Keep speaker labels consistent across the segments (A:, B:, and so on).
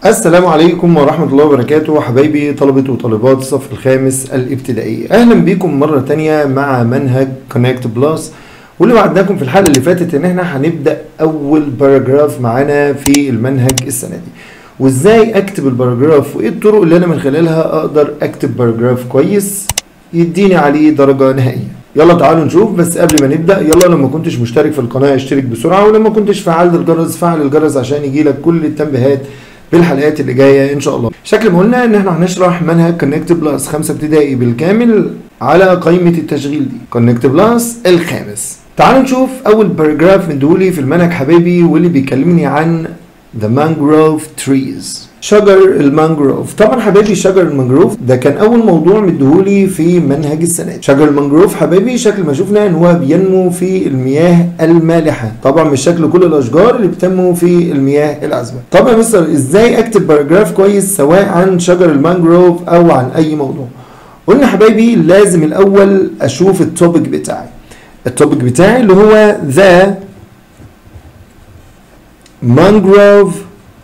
A: السلام عليكم ورحمة الله وبركاته حبايبي طلبة وطالبات الصف الخامس الابتدائي أهلا بيكم مرة تانية مع منهج كونكت بلس واللي وعدناكم في الحلقة اللي فاتت إن احنا هنبدأ أول باراجراف معانا في المنهج السنة دي وإزاي أكتب الباراجراف وإيه الطرق اللي أنا من خلالها أقدر أكتب باراجراف كويس يديني عليه درجة نهائية يلا تعالوا نشوف بس قبل ما نبدا يلا لما كنتش مشترك في القناه اشترك بسرعه ولما كنتش فعلت الجرس فعل الجرس عشان يجيلك كل التنبيهات بالحلقات اللي جايه ان شاء الله شكل ما قلنا ان احنا هنشرح منهج كونكت بلس خمسة ابتدائي بالكامل على قائمه التشغيل دي كونكت بلس الخامس تعالوا نشوف اول باراجراف من دولي في المنهج حبايبي واللي بيكلمني عن The Mangrove Trees شجر المانجروف طبعا حبايبي شجر المانجروف ده كان اول موضوع مديهولي في منهج السنه شجر المانجروف حبايبي شكل ما شفنا ان هو بينمو في المياه المالحه طبعا مش شكل كل الاشجار اللي بتنمو في المياه العذبه طب يا مستر ازاي اكتب باراجراف كويس سواء عن شجر المانجروف او عن اي موضوع قلنا حبايبي لازم الاول اشوف التوبيك بتاعي التوبيك بتاعي اللي هو ذا mangrove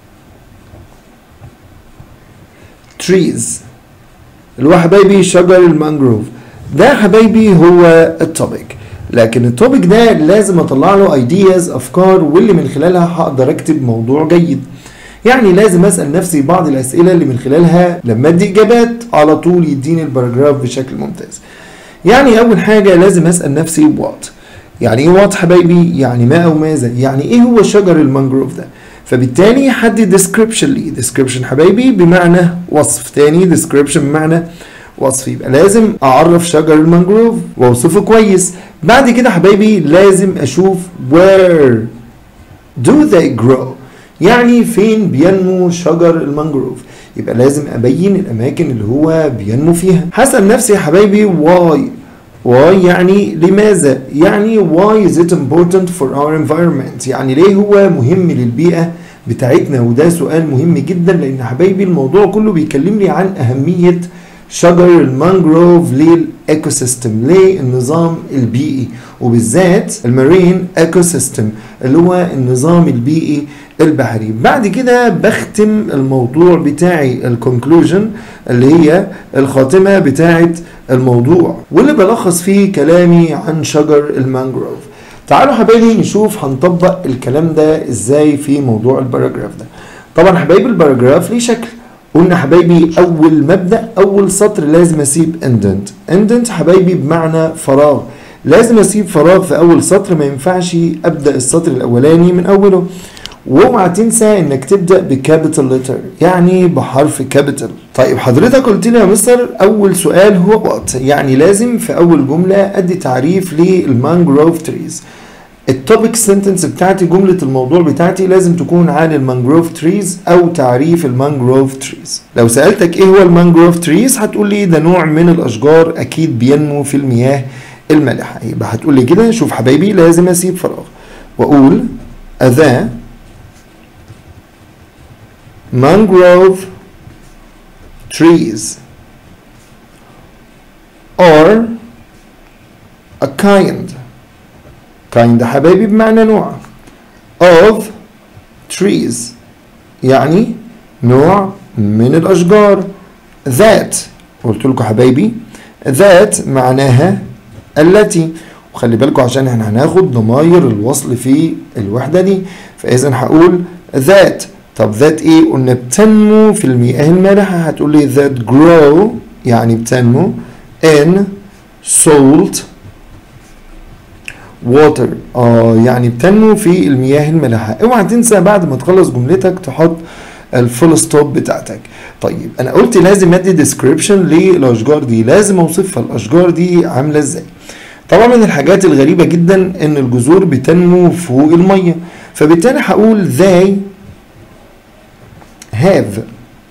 A: trees اللي هو حبايبي شجر المانجروف ده حبايبي هو التوبيك لكن التوبيك ده لازم اطلع له ايدياز افكار واللي من خلالها هقدر اكتب موضوع جيد يعني لازم اسال نفسي بعض الاسئله اللي من خلالها لما ادي اجابات على طول يديني الباراجراف بشكل ممتاز يعني اول حاجه لازم اسال نفسي وات يعني ايه وات حبايبي يعني ما او ماذا يعني ايه هو شجر المانجروف ده فبالتالي حدد description ليه description حبايبي بمعنى وصف تاني description بمعنى وصف يبقى لازم اعرف شجر المانجروف واوصفه كويس بعد كده حبايبي لازم اشوف where do they grow يعني فين بينمو شجر المانجروف يبقى لازم ابين الاماكن اللي هو بينمو فيها هسال نفسي يا حبايبي why why يعني لماذا يعني why is it important for our environment يعني ليه هو مهم للبيئة بتاعتنا وده سؤال مهم جدا لان حبايبي الموضوع كله بيكلمني عن اهمية شجر المانجروف للايكو سيستم للنظام البيئي وبالذات المارين ايكو سيستم اللي هو النظام البيئي البحري بعد كده بختم الموضوع بتاعي الكونكلوجن اللي هي الخاتمة بتاعت الموضوع واللي بلخص فيه كلامي عن شجر المانجروف تعالوا حبايبي نشوف هنطبق الكلام ده ازاي في موضوع الباراجراف ده طبعا حبايبي الباراجراف ليه شكل قلنا حبايبي اول مبدا اول سطر لازم اسيب اندنت اندنت حبايبي بمعنى فراغ لازم اسيب فراغ في اول سطر ما ينفعش ابدا السطر الاولاني من اوله واوعى تنسى انك تبدا بكابيتال لتر يعني بحرف كابيتال طيب حضرتك قلت لي يا مستر اول سؤال هو وات يعني لازم في اول جمله ادي تعريف للمانجروف تريز التوبيك سنتنس بتاعتي جملة الموضوع بتاعتي لازم تكون عن المانجروف تريز أو تعريف المانجروف تريز لو سألتك إيه هو المانجروف تريز هتقول لي ده نوع من الأشجار أكيد بينمو في المياه المالحة يبقى هتقول لي كده شوف حبايبي لازم أسيب فراغ وأقول ذا mangrove trees are a kind kind حبايبي بمعنى نوع of trees يعني نوع من الأشجار that قلت لكم حبايبي that معناها التي وخلي بالكم عشان احنا هناخد ضماير الوصل في الوحدة دي فإذا هقول that طب ذات ايه قلنا بتنمو في المياه المالحة هتقول لي that grow يعني بتنمو in salt water اه يعني بتنمو في المياه المالحة اوعى تنسى بعد ما تخلص جملتك تحط الفول ستوب بتاعتك طيب انا قلت لازم ادي description للاشجار دي لازم اوصفها الاشجار دي عاملة ازاي طبعا من الحاجات الغريبة جدا ان الجذور بتنمو فوق المية فبالتالي هقول they have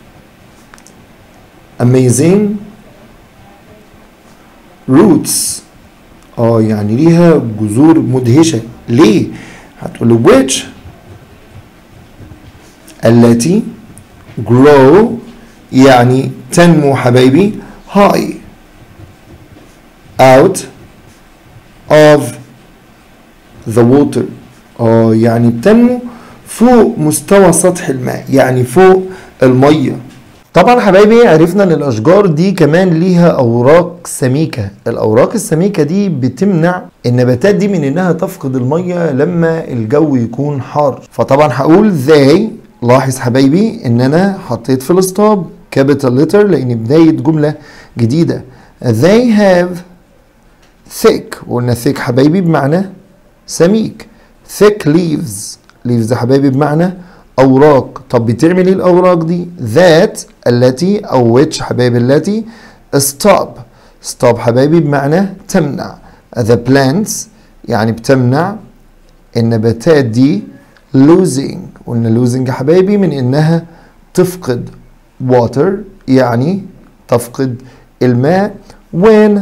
A: amazing roots اه يعني ليها جذور مدهشة ليه؟ هتقول له which التي grow يعني تنمو حبايبي high out of the water اه يعني بتنمو فوق مستوى سطح الماء يعني فوق المية طبعا حبايبي عرفنا ان الاشجار دي كمان ليها اوراق سميكة الاوراق السميكة دي بتمنع النباتات دي من انها تفقد المية لما الجو يكون حار فطبعا هقول they لاحظ حبايبي ان انا حطيت في الاسطاب capital letter لان بداية جملة جديدة they have thick وقلنا thick حبايبي بمعنى سميك thick leaves leaves يا حبايبي بمعنى اوراق طب بتعمل ايه الاوراق دي that التي او which حبايبي التي stop stop حبايبي بمعنى تمنع the plants يعني بتمنع النباتات دي losing قلنا losing يا حبايبي من انها تفقد water يعني تفقد الماء when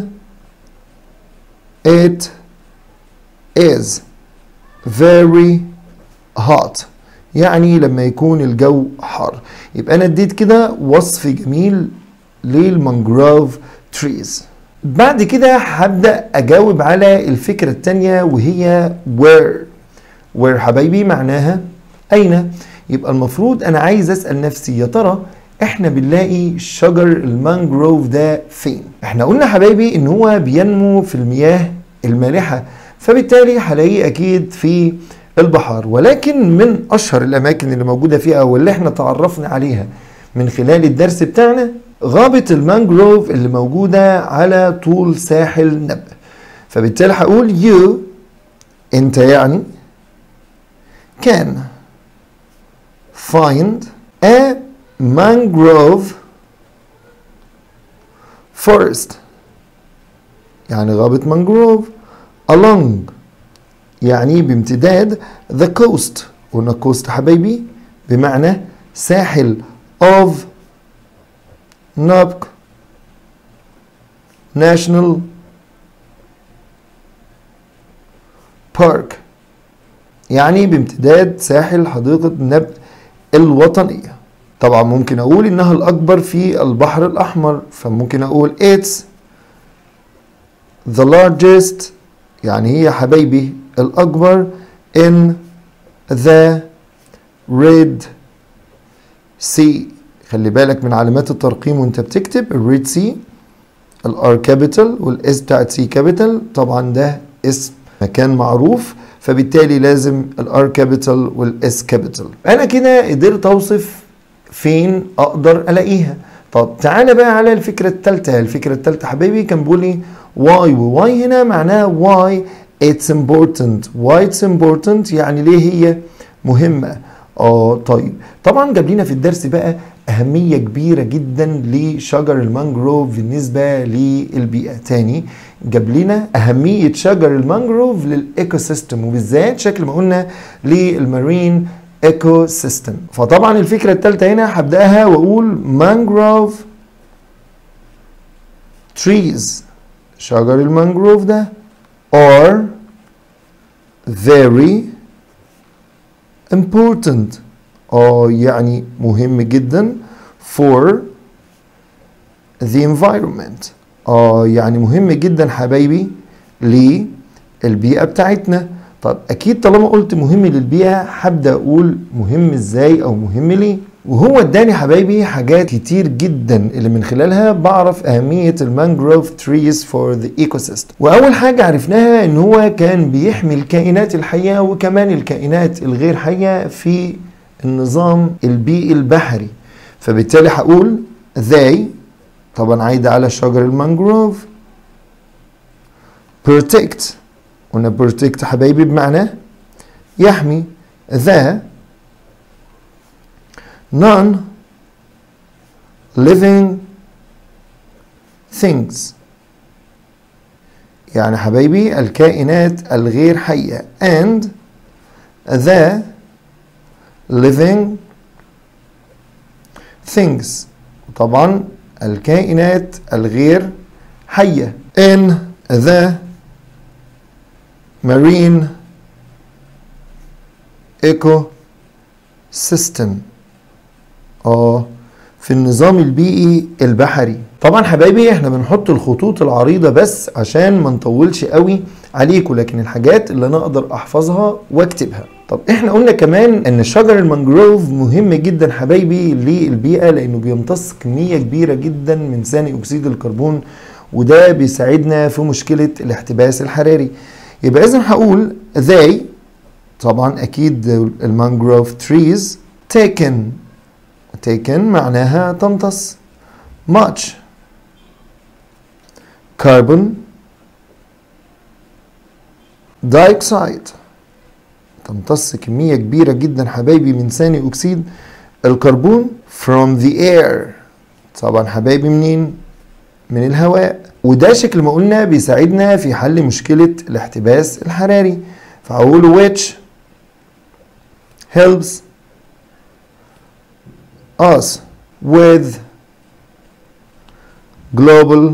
A: it is very hot يعني لما يكون الجو حار يبقى انا اديت كده وصف جميل للمانجروف تريز بعد كده هبدا اجاوب على الفكره الثانيه وهي where where حبايبي معناها اين يبقى المفروض انا عايز اسال نفسي يا ترى احنا بنلاقي شجر المانجروف ده فين احنا قلنا حبايبي ان هو بينمو في المياه المالحه فبالتالي هلاقيه اكيد في البحار ولكن من اشهر الاماكن اللي موجوده فيها واللي احنا تعرفنا عليها من خلال الدرس بتاعنا غابه المانجروف اللي موجوده على طول ساحل نب فبالتالي هقول you انت يعني can find a mangrove forest يعني غابة مانجروف along يعني بامتداد the coast قلنا coast حبايبي بمعنى ساحل of نابك national park يعني بامتداد ساحل حديقة نبت الوطنية طبعا ممكن أقول إنها الأكبر في البحر الأحمر فممكن أقول it's the largest يعني هي حبايبي الأكبر in the red sea خلي بالك من علامات الترقيم وانت بتكتب الريد سي الار كابيتال والاس بتاعت سي كابيتال طبعا ده اسم مكان معروف فبالتالي لازم الار كابيتال والاس كابيتال انا كده قدرت اوصف فين اقدر الاقيها طب تعالى بقى على الفكره الثالثه الفكره الثالثه حبيبي كان بيقول لي واي وواي هنا معناها واي اتس important why it's important يعني ليه هي مهمة اه طيب طبعا جاب لنا في الدرس بقى أهمية كبيرة جدا لشجر المانجروف بالنسبة للبيئة تاني جاب لنا أهمية شجر المانجروف للإيكو سيستم وبالذات شكل ما قلنا للمارين ايكو سيستم فطبعا الفكرة الثالثة هنا هبدأها وأقول مانجروف trees شجر المانجروف ده are very important أو يعني مهم جدا for the environment أو يعني مهم جدا حبايبي للبيئة بتاعتنا طب أكيد طالما قلت مهم للبيئة هبدأ أقول مهم إزاي أو مهم ليه وهو اداني حبايبي حاجات كتير جدا اللي من خلالها بعرف اهمية المانجروف تريز فور ذا ايكو سيستم واول حاجة عرفناها ان هو كان بيحمي الكائنات الحية وكمان الكائنات الغير حية في النظام البيئي البحري فبالتالي هقول they طبعا عايدة على شجر المانجروف protect قلنا protect حبايبي بمعنى يحمي the non living things يعني حبايبي الكائنات الغير حية and the living things طبعا الكائنات الغير حية in the marine ecosystem اه في النظام البيئي البحري طبعا حبايبي احنا بنحط الخطوط العريضة بس عشان ما نطولش قوي عليكم لكن الحاجات اللي انا اقدر احفظها واكتبها طب احنا قلنا كمان ان شجر المانجروف مهم جدا حبايبي للبيئة لانه بيمتص كمية كبيرة جدا من ثاني اكسيد الكربون وده بيساعدنا في مشكلة الاحتباس الحراري يبقى اذا هقول they طبعا اكيد المانجروف trees taken taken معناها تمتص much carbon dioxide تمتص كمية كبيرة جدا حبايبي من ثاني أكسيد الكربون from the air طبعا حبايبي منين؟ من الهواء وده شكل ما قلنا بيساعدنا في حل مشكلة الاحتباس الحراري فأقول which helps us with global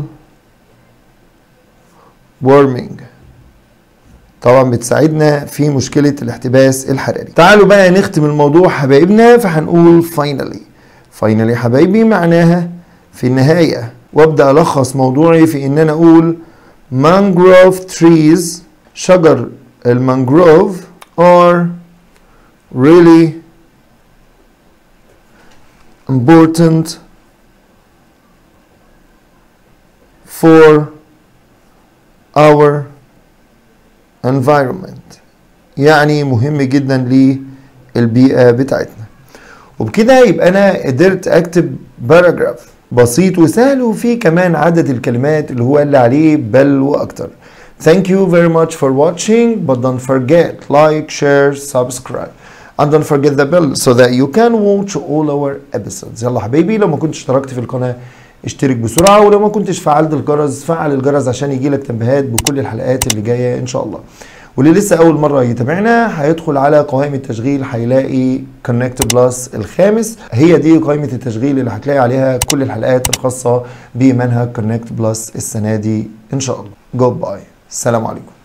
A: warming طبعا بتساعدنا في مشكلة الاحتباس الحراري تعالوا بقى نختم الموضوع حبايبنا فهنقول finally finally حبايبي معناها في النهاية وابدأ ألخص موضوعي في إن أنا أقول mangrove trees شجر المانجروف are really important for our environment يعني مهم جدا للبيئة بتاعتنا وبكده يبقى أنا قدرت أكتب باراجراف بسيط وسهل وفيه كمان عدد الكلمات اللي هو اللي عليه بل وأكتر Thank you very much for watching but don't forget like, share, subscribe and don't forget the bell so that you can watch all our episodes يلا حبيبي لو ما كنتش اشتركت في القناة اشترك بسرعة ولو ما كنتش فعلت الجرس فعل الجرس عشان يجيلك تنبيهات بكل الحلقات اللي جاية ان شاء الله واللي لسه اول مرة يتابعنا هيدخل على قوائم التشغيل هيلاقي كونكت بلس الخامس هي دي قائمة التشغيل اللي هتلاقي عليها كل الحلقات الخاصة بمنهج كونكت بلس السنة دي ان شاء الله جود باي السلام عليكم